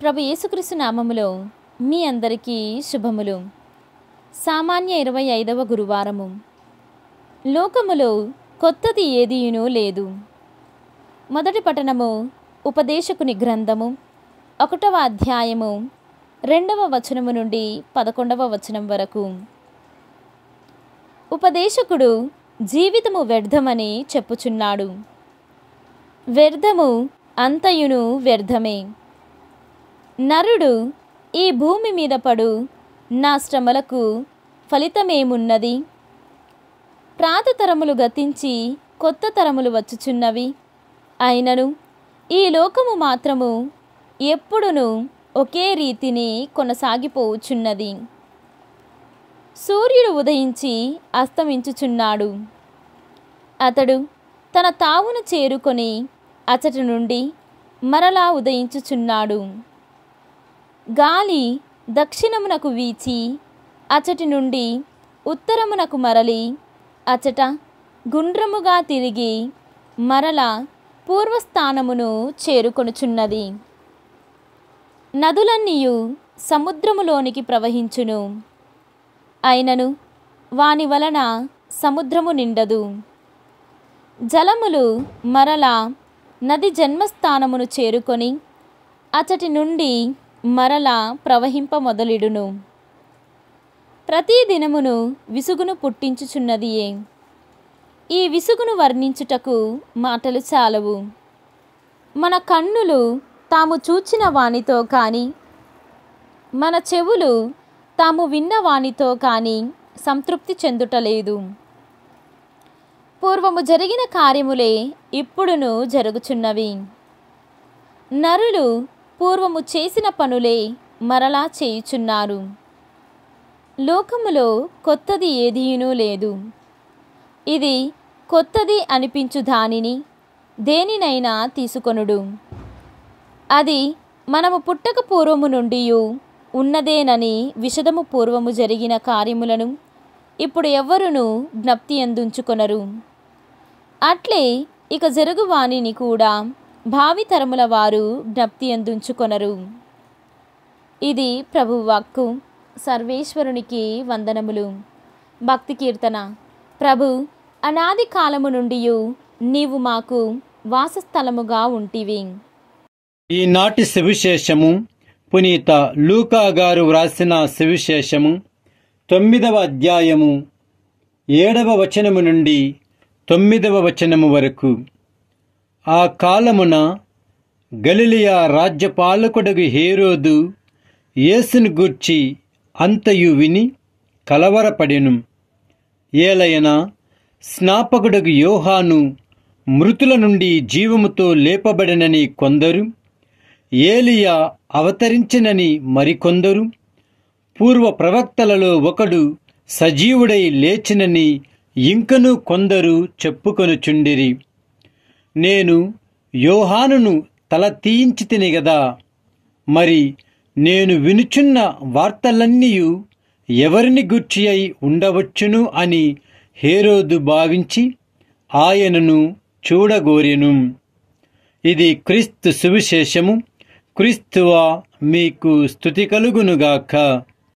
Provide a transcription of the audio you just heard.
ప్రభు యేసుక్రీస్తు నామములో మీ అందరికీ శుభములు సామాన్య ఇరవై ఐదవ గురువారము లోకములో కొత్తది ఏదీయునూ లేదు మొదటి పఠనము ఉపదేశకుని గ్రంథము ఒకటవ అధ్యాయము రెండవ వచనము నుండి పదకొండవ వచనం వరకు ఉపదేశకుడు జీవితము వ్యర్థమని చెప్పుచున్నాడు వ్యర్థము అంతయును వ్యర్థమే నరుడు ఈ భూమి మీద పడు నా శ్రమలకు ఫలితమేమున్నది ప్రాతతరములు గతించి కొత్త తరములు వచ్చుచున్నవి అయినను ఈ లోకము మాత్రము ఎప్పుడును ఒకే రీతిని కొనసాగిపోవుచున్నది సూర్యుడు ఉదయించి అస్తమించుచున్నాడు అతడు తన తావును చేరుకొని అచటి నుండి మరలా ఉదయించుచున్నాడు గాలి దక్షిణమునకు వీచి అచటి నుండి ఉత్తరమునకు మరలి అచట గుండ్రముగా తిరిగి మరల పూర్వస్థానమును చేరుకొనుచున్నది నదులన్నీయు సముద్రములోనికి ప్రవహించును అయినను వాని వలన సముద్రము నిండదు జలములు మరల నది జన్మస్థానమును చేరుకొని అచటి నుండి మరల ప్రవహింప మొదలిడును ప్రతి దినమును విసుగును పుట్టించుచున్నదియే ఈ విసుగును వర్ణించుటకు మాటలు చాలవు మన కన్నులు తాము చూచిన వానితో కానీ మన చెవులు తాము విన్న వానితో కానీ సంతృప్తి చెందుటలేదు పూర్వము జరిగిన కార్యములే ఇప్పుడును జరుగుచున్నవి నరులు పూర్వము చేసిన పనులే మరలా చేయుచున్నారు లోకములో కొత్తది ఏదీయునూ లేదు ఇది కొత్తది అనిపించు దానిని దేనినైనా తీసుకొనుడు అది మనము పుట్టక పూర్వము నుండి ఉన్నదేనని విషదము పూర్వము జరిగిన కార్యములను ఇప్పుడు ఎవ్వరును జ్ఞప్తి అందుంచుకొనరు అట్లే ఇక జరుగు వాణిని కూడా భావితరముల వారు జ్ఞప్తి అందుంచుకొనరు ఇది ప్రభువాక్కు సర్వేశ్వరునికి వందనములు భక్తి కీర్తన ప్రభు అనాది కాలము నుండి నీవు మాకు వాసస్థలముగా ఉంటివి ఈనాటి సువిశేషము పునీత లూకా గారు వ్రాసిన సువిశేషము తొమ్మిదవ అధ్యాయము ఏడవ వచనము నుండి తొమ్మిదవ వచనము వరకు ఆ కాలమున గలిలియా రాజ్యపాలకుడగు హేరోదు యేసును గూర్చి అంతయు విని కలవరపడెను ఏలయన స్నాపకుడగు యోహాను మృతుల నుండి జీవముతో లేపబడినని కొందరు ఏలియా అవతరించినని మరికొందరు పూర్వ ప్రవక్తలలో ఒకడు సజీవుడై లేచినని ఇంకను కొందరు చెప్పుకొనుచుండిరి నేను యోహానును తల తీయించి తిని గదా మరి నేను వినుచున్న వార్తలన్నీయు ఎవరిని గుర్చి అయి ఉండవచ్చును అని హేరోదు భావించి ఆయనను చూడగోరెను ఇది క్రీస్తు సువిశేషము క్రీస్తువా మీకు స్థుతి కలుగునుగాక